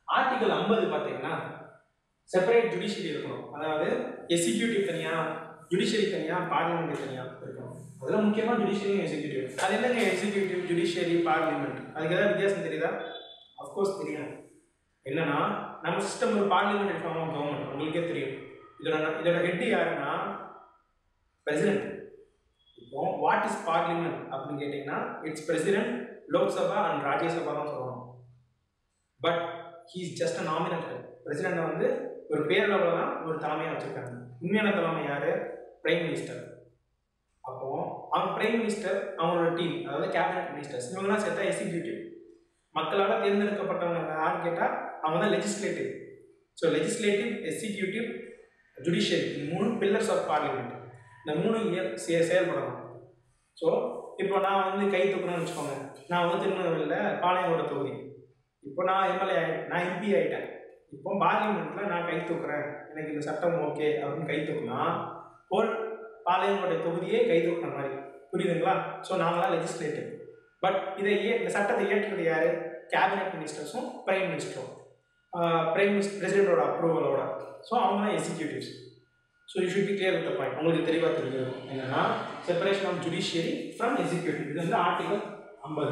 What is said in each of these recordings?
article ஐம்பது பார்த்தீங்கன்னா separate judiciary இருக்கணும் அதாவது எக்ஸிக்யூட்டிவ் தனியாக ஜுடிஷியரி தனியாக பார்லிமெண்ட் தனியாக இருக்கணும் அதில் முக்கியமாக ஜுடிஷியரி எக்ஸிக்யூட்டிவ் அது என்னங்க எக்ஸிக்யூட்டிவ் ஜுடிஷியரி பார்லிமெண்ட் அதுக்கு ஏதாவது வித்தியாசம் தெரியுதா அஃப்கோர்ஸ் தெரியும் என்னன்னா நம்ம சிஸ்டம் ஒரு பார்லிமெண்ட் ஃபார்ம் ஆஃப் கவர்மெண்ட் உங்களுக்கே தெரியும் இதோட இதோட ஹெட் யாருன்னா பிரசிடென்ட் இப்போ வாட் இஸ் பார்லிமெண்ட் அப்படின்னு கேட்டிங்கன்னா it's president Lok Sabha and Rajya Sabha தான் சொல்லணும் but he is just a nominal president வந்து ஒரு பேரளவில் தான் ஒரு தலைமையாக வச்சுருக்காங்க உண்மையான தலைமை யார் பிரைம் மினிஸ்டர் அப்போ அவங்க பிரைம் மினிஸ்டர் அவங்களோட டீம் அதாவது கேபினட் மினிஸ்டர்ஸ் இவங்கெல்லாம் சேர்த்தா எக்ஸிக்யூட்டிவ் மக்களால் தேர்ந்தெடுக்கப்பட்டவங்க யாருன்னு கேட்டால் அவங்க தான் legislative so legislative executive judiciary இந்த மூணு பில்லர்ஸ் ஆஃப் பார்லிமெண்ட் இந்த மூணு இயல் செய செயல்படணும் ஸோ இப்போ நான் வந்து கை தூக்கணும்னு வச்சுக்கோங்க நான் வந்து திருநெல்வேலியில் பாளையங்கோட தொகுதி இப்போ நான் எம்எல்ஏ ஆகிட்டேன் நான் எம்பி ஆகிட்டேன் இப்போ பார்லிமெண்ட்டில் நான் கை தூக்குறேன் எனக்கு இந்த சட்டம் ஓகே அப்படின்னு கை தூக்குனா ஹோல் பாளையங்கோட்டை தொகுதியே கை தூக்குன மாதிரி புரியுதுங்களா ஸோ நாங்களாம் லெஜிஸ்லேட்டிவ் பட் இதை ஏ இந்த சட்டத்தை ஏற்றுறது யார் கேபினட் மினிஸ்டர்ஸும் பிரைம் மினிஸ்டரும் பிரைம் மினிஸ்டர் பிரசிடென்டோட அப்ரூவலோட ஸோ அவங்க தான் executives so you should be clear with point உங்களுக்கு தெளிவாக தெரிஞ்சிருக்கும் என்னன்னா separation of judiciary from executive இது வந்து ஆர்டிகல் ஐம்பது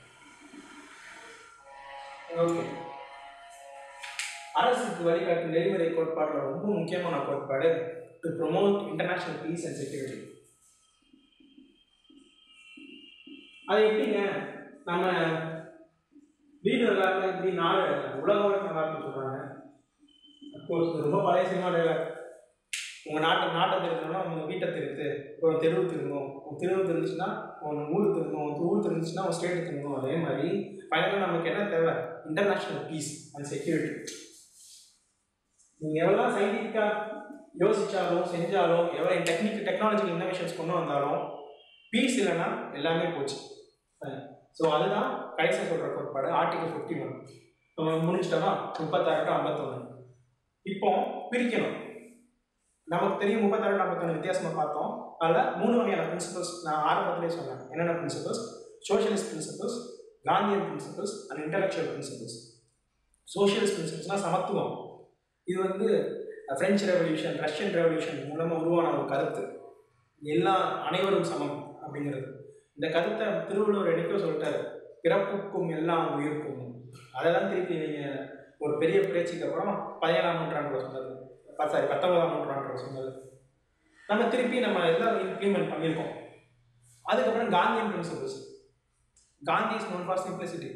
ஓகே அரசுக்கு வழிகாட்டும் நெறிமுறை கோட்பாடுல ரொம்ப முக்கியமான கோட்பாடு to promote international peace and security அது எப்படிங்க நம்ம வீடு நல்லா இருந்தா இப்படி நாடு உலகம் நல்லா இருக்குன்னு சொல்றாங்க அப்கோர்ஸ் ரொம்ப பழைய சினிமா டைலாக் உங்கள் நாட்டை நாட்டை திருத்தணும்னா உங்கள் வீட்டை திருத்து ஒரு தெருவு திரும்பணும் உன் தெருவு தெரிஞ்சுச்சுன்னா உன் ஊர் திரும்பணும் உன் ஊர் தெரிஞ்சுச்சுன்னா உன் ஸ்டேட் திரும்பணும் அதே மாதிரி ஃபைனலாக நமக்கு என்ன தேவை இன்டர்நேஷ்னல் பீஸ் அண்ட் செக்யூரிட்டி நீங்கள் எவ்வளோ சயின்டிஃபிக்காக யோசிச்சாலும் செஞ்சாலும் எவ்வளோ டெக்னிக் டெக்னாலஜிக்கல் இன்னோவேஷன்ஸ் கொண்டு வந்தாலும் பீஸ் இல்லைன்னா எல்லாமே போச்சு ஸோ அதுதான் கடைசி சொல்கிற கோட்பாடு ஆர்டிகல் ஃபிஃப்டி ஒன் முடிச்சிட்டோமா முப்பத்தாறு டு ஐம்பத்தொன்று இப்போ பிரிக்கணும் நமக்கு தெரியும் முப்பத்தாறு டு ஐம்பத்தொன்று வித்தியாசமாக பார்த்தோம் அதில் மூணு வகையான பிரின்சிபல்ஸ் நான் ஆரம்பத்திலே சொன்னேன் என்னென்ன principles socialist principles Gandhian principles and intellectual principles socialist பிரின்சிபல்ஸ்னால் சமத்துவம் இது வந்து பிரெஞ்சு ரெவல்யூஷன் ரஷ்யன் ரெவல்யூஷன் மூலமாக உருவான ஒரு கருத்து எல்லா அனைவரும் சமம் அப்படிங்கிறது இந்த கருத்தை திருவள்ளுவர் என்னைக்கோ சொல்லிட்டாரு பிறப்புக்கும் எல்லாம் உயிருக்கும் அதை தான் திருப்பி நீங்கள் ஒரு பெரிய பேச்சுக்கு அப்புறம் பதினேழாம் நூற்றாண்டில் சொன்னது சாரி பத்தொன்பதாம் நூற்றாண்டில் சொன்னது நம்ம திருப்பி நம்ம எல்லாம் இம்ப்ளிமெண்ட் பண்ணியிருக்கோம் அதுக்கப்புறம் Gandhian principles Gandhi is known for simplicity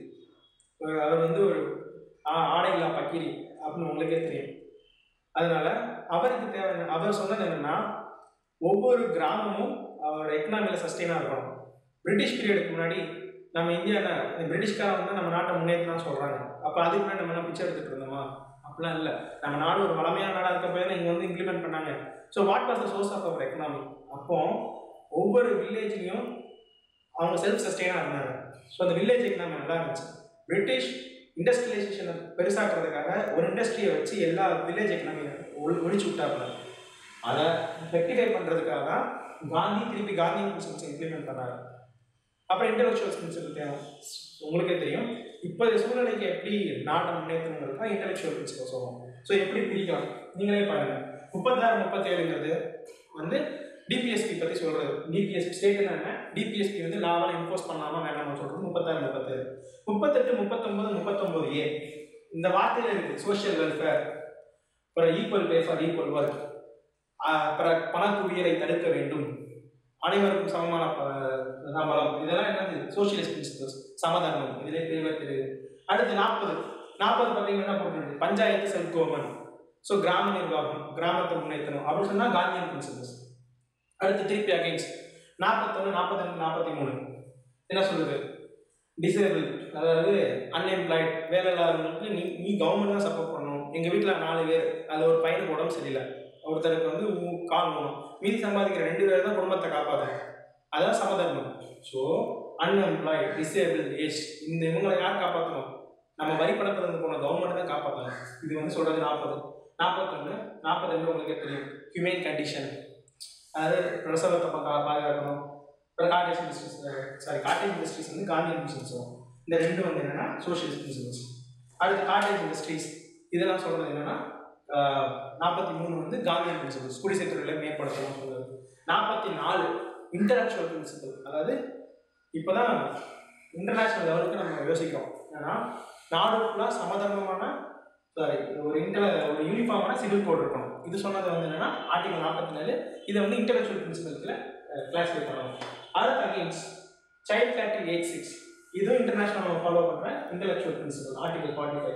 அவர் வந்து ஒரு ஆ- ஆடையில்லா பக்கிரி அப்படின்னு உங்களுக்கே தெரியும் அதனால அவருக்கு தேவை அவர் சொன்னது என்னன்னா ஒவ்வொரு கிராமமும் அவரோட எக்கனாமியில் சஸ்டெயினாக இருக்கணும் பிரிட்டிஷ் பீரியடுக்கு முன்னாடி நம்ம இந்தியாவில் பிரிட்டிஷ்காரன் வந்து நம்ம நாட்டை முன்னேற்றலாம் சொல்கிறாங்க அப்போ அதுக்கு முன்னாடி நம்ம என்ன பிச்சை எடுத்துட்டு இருந்தோமா அப்படிலாம் இல்லை நம்ம நாடு ஒரு வளமையான நாடாக இருக்க போய் இங்கே வந்து இம்ப்ளிமெண்ட் பண்ணாங்க so what was the source of our economy அப்போ ஒவ்வொரு வில்லேஜ்லேயும் அவங்க செல்ஃப் சஸ்டெயினாக இருந்தாங்க ஸோ அந்த வில்லேஜ் எக்கனாமி நல்லா இருந்துச்சு பிரிட்டிஷ் இண்டஸ்ட்ரியலைசேஷனை பெருசாக்குறதுக்காக ஒரு இண்டஸ்ட்ரியை வச்சு எல்லா வில்லேஜ் எக்கனாமியை ஒழி ஒழிச்சு விட்டாங்க அதை ரெக்டிஃபை பண்ணுறதுக்காக தான் காந்தி திருப்பி காந்தி பிரின்சிபல்ஸ் இம்ப்ளிமெண்ட் பண்ணாரு அப்புறம் இன்டெலெக்சுவல்ஸ் பிரின்சிபல் தேவை உங்களுக்கே தெரியும் இப்போதைய சூழ்நிலைக்கு எப்படி நாட்டை முன்னேற்றணுங்கிறது தான் இன்டெலெக்சுவல் பிரின்சிபல் சொல்லுவோம் ஸோ எப்படி பிரிக்கலாம் நீங்களே பாருங்க முப்பத்தாறு முப்பத்தேழுங்கிறது வந்து டிபிஎஸ்பி பற்றி சொல்கிறது டிபிஎஸ்பி ஸ்டேட்னா என்ன டிபிஎஸ்பி வந்து லாவால் இம்போஸ் பண்ணாமல் வேணாம்னு சொல்கிறது முப்பத்தாறு முப்பத்தேழு முப்பத்தெட்டு முப்பத்தொம்பது முப்பத்தொம்பது ஏ இந்த வார்த்தையில் இருக்குது சோஷியல் வெல்ஃபேர் அப்புறம் equal pay for equal work அப்புறம் பணக்குவியலை தடுக்க வேண்டும் அனைவருக்கும் சமமான ப- சம்பளம் இதெல்லாம் என்னது சோஷியலிஸ்ட் பிரின்சிபல்ஸ் சமதர்மம் இதிலே தெளிவாக தெரியுது அடுத்து நாற்பது நாற்பது பார்த்தீங்கன்னா என்ன போட்டுருக்கு பஞ்சாயத்து செல்ஃப் கவர்மெண்ட் ஸோ கிராம நிர்வாகம் கிராமத்தை முன்னேற்றணும் அப்படின்னு சொன்னால் காந்தியன் பிரின்சிபல்ஸ் அடுத்து திருப்பி அகைன்ஸ்ட் நாற்பத்தொன்று நாற்பத்தெண்டு நாற்பத்தி மூணு என்ன சொல்லுது டிசேபிள் அதாவது அன்எம்ப்ளாய்ட் வேலை இல்லாதவங்களுக்கு நீ நீ கவர்மெண்ட் தான் சப்போர்ட் பண்ணணும் எங்கள் வீட்டில் நாலு பேர் அது ஒரு பையனுக்கு உடம்பு சரியில்லை ஒருத்தருக்கு வந்து ஊ- கால் வேணும் மீதி சம்பாதிக்கிற ரெண்டு பேர் தான் குடும்பத்தை காப்பாற்றுறோம் அதான் சமதர்மம் ஸோ அன்எம்ப்ளாய்ட் டிசேபிள் ஏஜ் இந்த இவங்களை யார் காப்பாற்றணும் நம்ம வரி பணத்துல இருந்து போன கவர்மெண்ட் தான் காப்பாற்றணும் இது வந்து சொல்கிறது நாற்பது நாற்பத்தொன்று நாற்பது உங்களுக்கே தெரியும் ஹியூமன் கண்டிஷன் அதாவது பிரசவத்தை பா- பாதுகாக்கணும் அப்புறம் cottage industries sorry cottage industries வந்து காந்தியன் பிரின்சிபல்ஸ் வரும் இந்த ரெண்டு வந்து என்னன்னா சோஷியலிஸ்ட் பிரின்சிபல்ஸ் அடுத்து காட்டேஜ் இண்டஸ்ட்ரீஸ் இதெல்லாம் சொல்றது என்னன்னா நாற்பத்தி மூணு வந்து காந்தியன் பிரின்சிபல்ஸ் குடிசை தொழிலை மேம்படுத்தணும் சொல்றது நாற்பத்தி நாலு இன்டலெக்சுவல் பிரின்சிபல் அதாவது இப்போதான் இன்டர்நேஷ்னல் லெவலுக்கு நம்ம யோசிக்கிறோம் ஏன்னா நாடு ஃபுல்லாக சமதர்மமான சாரி ஒரு இன்டல ஒரு யூனிஃபார்மான சிவில் கோட் இருக்கணும் இது சொன்னது வந்து என்னன்னா ஆர்டிகல் நாற்பத்தி நாலு இதை வந்து இன்டெலெக்சுவல் பிரின்சிபல்ஸில் கிளாஸிஃபை பண்ணணும் அடுத்து அகெயின்ஸ்ட் சைல்ட் கேட்டரி எயிட் சிக்ஸ் இதுவும் இன்டர்நேஷனல் நம்ம ஃபாலோ பண்ணுற intellectual principle article forty five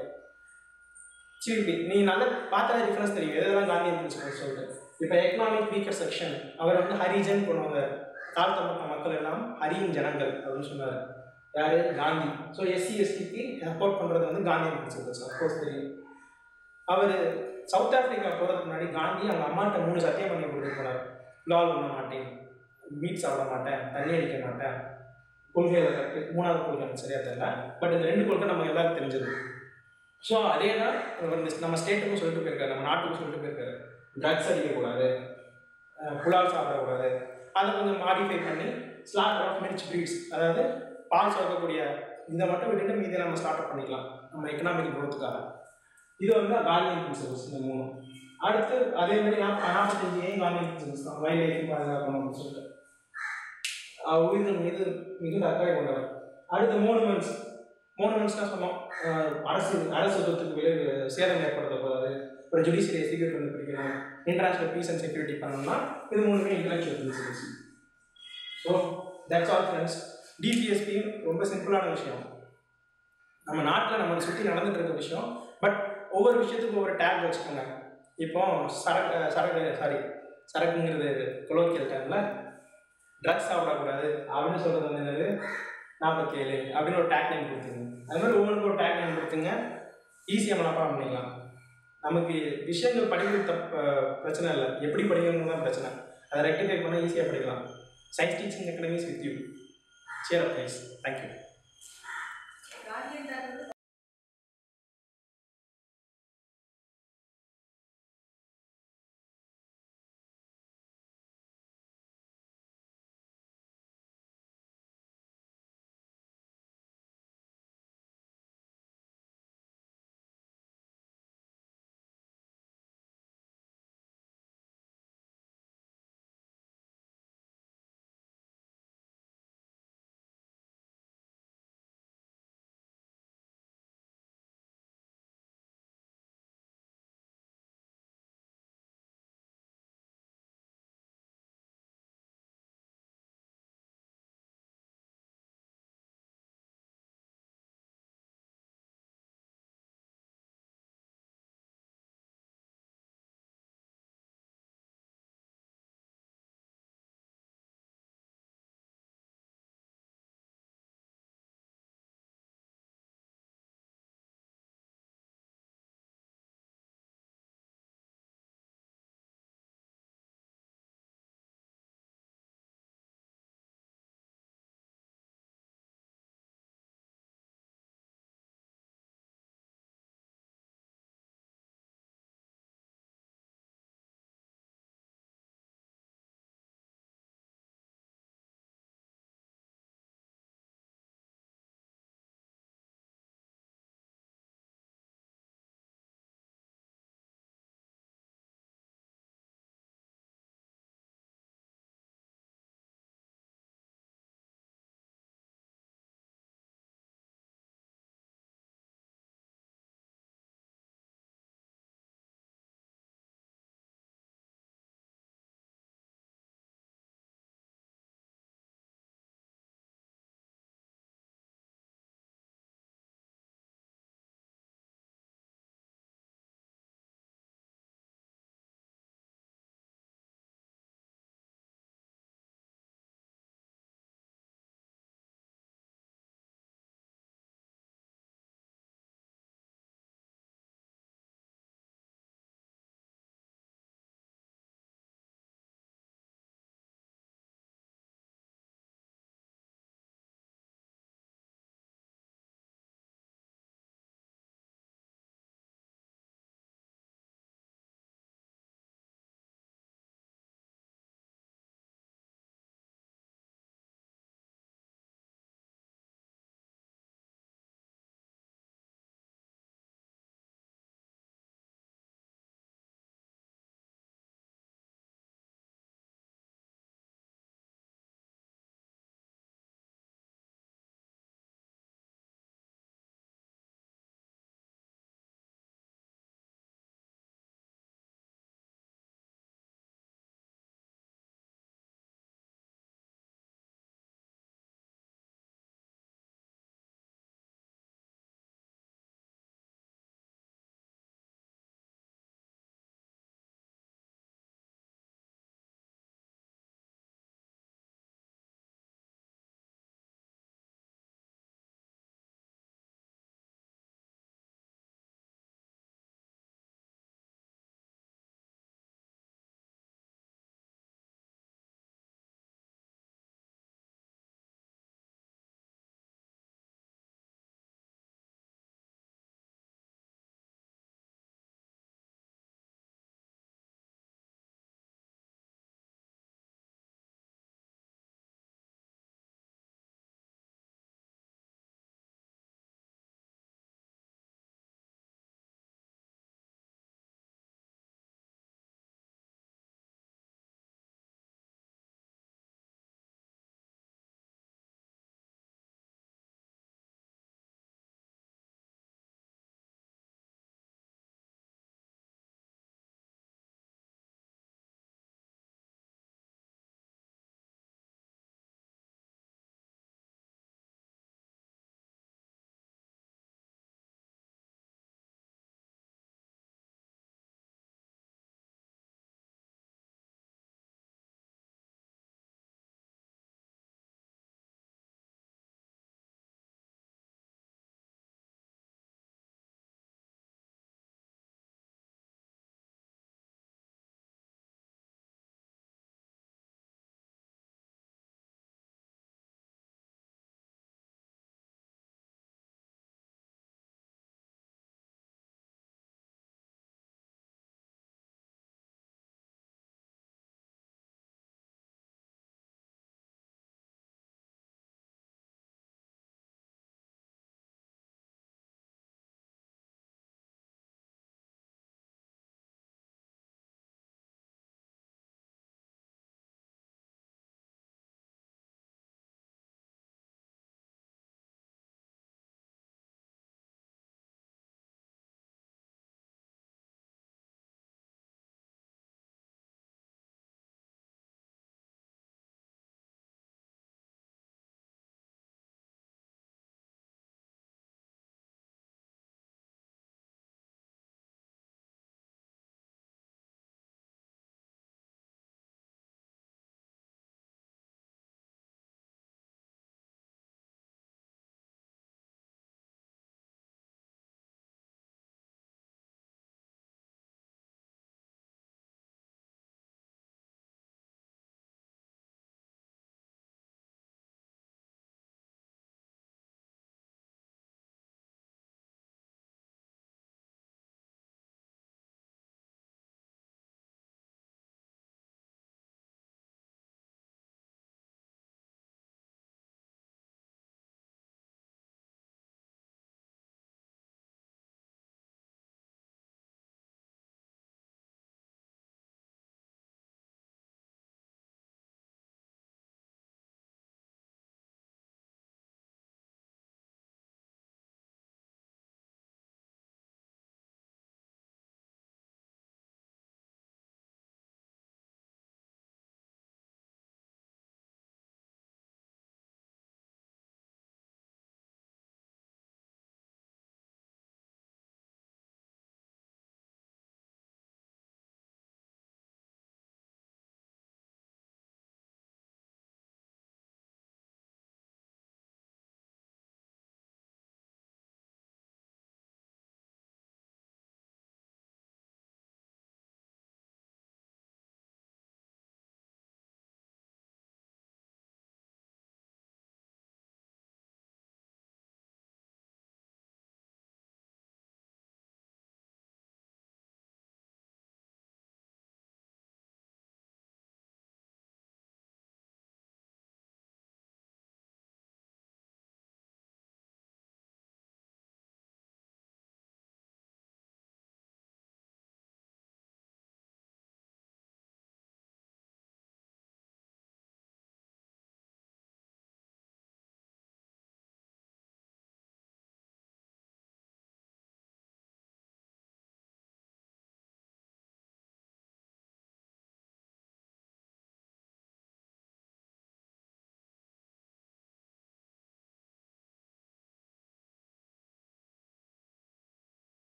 சரி நீ நல்ல பார்த்தாலே டிஃபரன்ஸ் தெரியும் எதெல்லாம் காந்தியன் பிரின்சிபல் சொல்லிட்டு இப்போ எக்கனாமிக் வீக்கர் செக்ஷன் அவர் வந்து ஹரிஜன் கொண்டு தாழ்த்தப்பட்ட மக்கள் எல்லாம் ஹரியின் ஜனங்கள் அப்படின்னு சொன்னார் யாரு காந்தி ஸோ எஸ்சி எஸ்டிக்கு சப்போர்ட் பண்ணுறது வந்து காந்தியன் பிரின்சிபல்ஸ் அஃப்கோர்ஸ் தெரியும் அவர் சவுத் ஆப்பிரிக்கா போகிறதுக்கு முன்னாடி காந்தி அவங்க அம்மாட்ட மூணு சத்தியம் பண்ணி கொடுத்துட்டு போனார் லால் பண்ண மாட்டேன் மீட் சாப்பிட மாட்டேன் தண்ணி அடிக்க மாட்டேன் கொள்கையில் கரெக்டு மூணாவது கொள்கை எனக்கு சரியா தெரியல பட் இந்த ரெண்டு கொள்கை நம்ம எல்லாருக்கும் தெரிஞ்சது ஸோ அதே தான் இவர் இந்த நம்ம ஸ்டேட்டுக்கும் சொல்லிட்டு போயிருக்காரு நம்ம நாட்டுக்கும் சொல்லிட்டு போயிருக்காரு ட்ரக்ஸ் அடிக்கக்கூடாது அஹ் புலால் சாப்பிடக்கூடாது அதை கொஞ்சம் மாடிஃபை பண்ணி ஸ்லாட்டர் ஆஃப் மில்ச் ப்ரீட்ஸ் அதாவது பால் சுரக்கக்கூடிய இதை மட்டும் விட்டுட்டு மீதி நம்ம ஸ்டார்ட் பண்ணிக்கலாம் நம்ம எக்கனாமிக் growth-க்காக இது வந்து காந்தியன் பிரின்சிபல்ஸ் இந்த மூணு அடுத்து அதே மாதிரி நாற்ப- நாற்பத்தஞ்சு ஏன் காந்தியன் பிரின்சிபல்ஸ் தான் வைல்ட் லைஃப் பாதுகாக்கணும் அப்படின்னு சொல்லிட்டு அஹ் உயிரின் மீது மிகுந்த அக்கறை கொண்டவர் அடுத்து மோனுமெண்ட்ஸ் மோனுமெண்ட்ஸ்லாம் சொன்னோம் அஹ் அரசு அரசு சொத்துக்கு விளைவு சேதம் ஏற்படுத்தக்கூடாது ஒரு ஜுடிஷியரி எக்ஸிக்யூட் வந்து பிடிக்கணும் இன்டர்நேஷனல் பீஸ் அண்ட் செக்யூரிட்டி பண்ணணும்னா இது மூணுமே intellectual principles so that's all friends T B S P ரொம்ப சிம்பிளான விஷயம் நம்ம நாட்டில் நம்மளை சுற்றி நடந்துட்டு இருக்க விஷயம் பட் ஒவ்வொரு விஷயத்துக்கும் ஒவ்வொரு டேக் வச்சுக்கோங்க இப்போ சரக்கு சரக்கு சாரி சரக்குங்கிறது கொலோக்கியல் டேக்ல ட்ரக்ஸ் சாப்பிடக்கூடாது அப்படின்னு சொல்கிறது வந்து என்னது நாற்பத்தேழு அப்படின்னு ஒரு டேக் நேம் கொடுத்துங்க அது மாதிரி ஒவ்வொன்றுக்கும் ஒரு டேக் நேம் கொடுத்துங்க ஈஸியாக மனப்பாடம் பண்ணிக்கலாம் நமக்கு விஷயங்கள் படிக்கிறது தப்பு பிரச்சனை இல்லை எப்படி படிக்கணும்னு தான் பிரச்சனை அதை ரெக்டிஃபை பண்ணால் ஈஸியாக படிக்கலாம் science teaching academies with you share please thank you